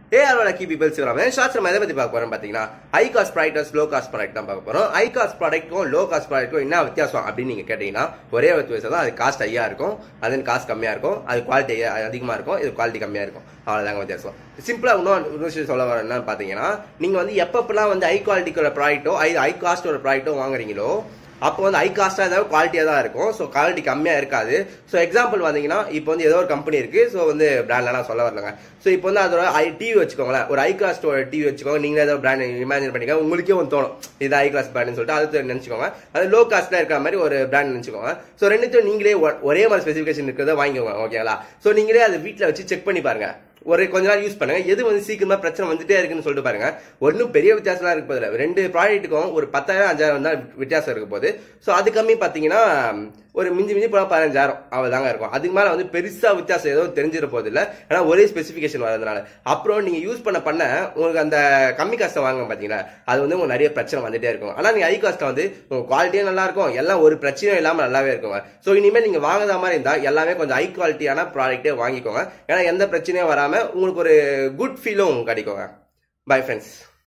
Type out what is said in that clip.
ஏஆரோட key people Sivaraman shorts நம்ம எதை பத்தி பார்க்க போறோம் பாத்தீங்கன்னா high cost product low cost product தான் பார்க்க போறோம் ஹை காஸ்ட் ப்ராடக்ட்க்கும் லோ காஸ்ட் ப்ராடக்ட்க்கும் என்ன வித்தியாசம் அப்படின்னு நீங்க கேட்டீங்கன்னா ஒரே வித்தியாசம் தான் அது காஸ்ட் ஹையா இருக்கும் அது காஸ்ட் கம்மியா இருக்கும் அது குவாலிட்டி அதிகமா இருக்கும் இது குவாலிட்டி கம்மியா இருக்கும் அவ்வளவுதாங்க வித்தியாசம் சிம்பிளா இன்னும் இன்னொரு விஷயம் சொல்ல வரேன் என்னன்னு பாத்தீங்கன்னா நீங்க வந்து எப்பப்பெல்லாம் வந்து ஹை குவாலிட்டிக்குள்ள ப்ராடக்ட்டோ ஹை காஸ்டோட ப்ராடக்ட்டோ வாங்குறீங்களோ அப்போ வந்து ஹை காஸ்ட்டாக ஏதாவது குவாலிட்டியாக தான் இருக்கும் ஸோ குவாலிட்டி கம்மியாக இருக்காது ஸோ எக்ஸாம்பிள் வந்தீங்கன்னா இப்போ வந்து ஏதோ ஒரு கம்பெனி இருக்கு ஸோ வந்து பிராண்ட்லாம் சொல்ல வரலங்க ஸோ இப்போ வந்து அதோட ஐ டிவி வச்சுக்கோங்களேன் ஒரு ஹை காஸ்டோட டிவி வச்சுக்கோங்க நீங்களே ஏதோ பிராண்ட் இமேஜின் பண்ணிக்க உங்களுக்கே ஒன்று தோணும் இது ஹை கிளாஸ் பிராண்ட்னு சொல்லிட்டு அது நினச்சிக்கோங்க அது லோ காஸ்ட்ல இருக்கிற மாதிரி ஒரு பிராண்ட் நினச்சிக்கோங்க ஸோ ரெண்டுத்தையும் நீங்களே ஒ- ஒரே மாதிரி ஸ்பெசிஃபிகேஷன் இருக்கிறத வாங்கிக்கோங்க ஓகேங்களா ஸோ நீங்களே அதை வீட்டில் வச்சு செக் பண்ணி பாருங்க ஒரு கொஞ்ச நாள் யூஸ் பண்ணுங்க எது வந்து சீக்கிரமா பிரச்சனை வந்துட்டே இருக்குன்னு சொல்லிட்டு பாருங்க ஒன்றும் பெரிய வித்தியாசம்லாம் இருக்க போதில்ல ரெண்டு ப்ராடக்ட்டுக்கும் ஒரு பத்தாயிரம் அஞ்சாயிரம் தான் வித்தியாசம் இருக்க போகுது ஸோ அது கம்மி பார்த்தீங்கன்னா ஒரு மிஞ்சி மிஞ்சி போனால் பதினஞ்சாயிரம் அவ்வளோதாங்க இருக்கும் அதுக்கு மேலே வந்து பெருசா வித்தியாசம் எதுவும் தெரிஞ்சிட போதில்ல ஏன்னா ஒரே ஸ்பெசிஃபிகேஷன் வரதுனால அப்புறம் நீங்க யூஸ் பண்ண பண்ண உங்களுக்கு அந்த கம்மி காஸ்ட்டை வாங்க பார்த்தீங்களா அது வந்து உங்களுக்கு நிறைய பிரச்சனை வந்துட்டே இருக்கும் ஆனால் நீங்க ஹை காஸ்ட்டை வந்து உங்க குவாலிட்டியும் நல்லா இருக்கும் எல்லாம் ஒரு பிரச்சனையும் இல்லாமல் நல்லாவே இருக்குங்க ஸோ இனிமேல் நீங்க வாங்குற மாதிரி இருந்தா எல்லாமே கொஞ்சம் ஹை குவாலிட்டியான ப்ராடக்ட்டே வாங்கிக்கோங்க ஏன்னா எந்த பிரச்சனையும் வராம உங்களுக்கு ஒரு குட் ஃபீலும் கிடைக்குங்க பை ஃப்ரெண்ட்ஸ்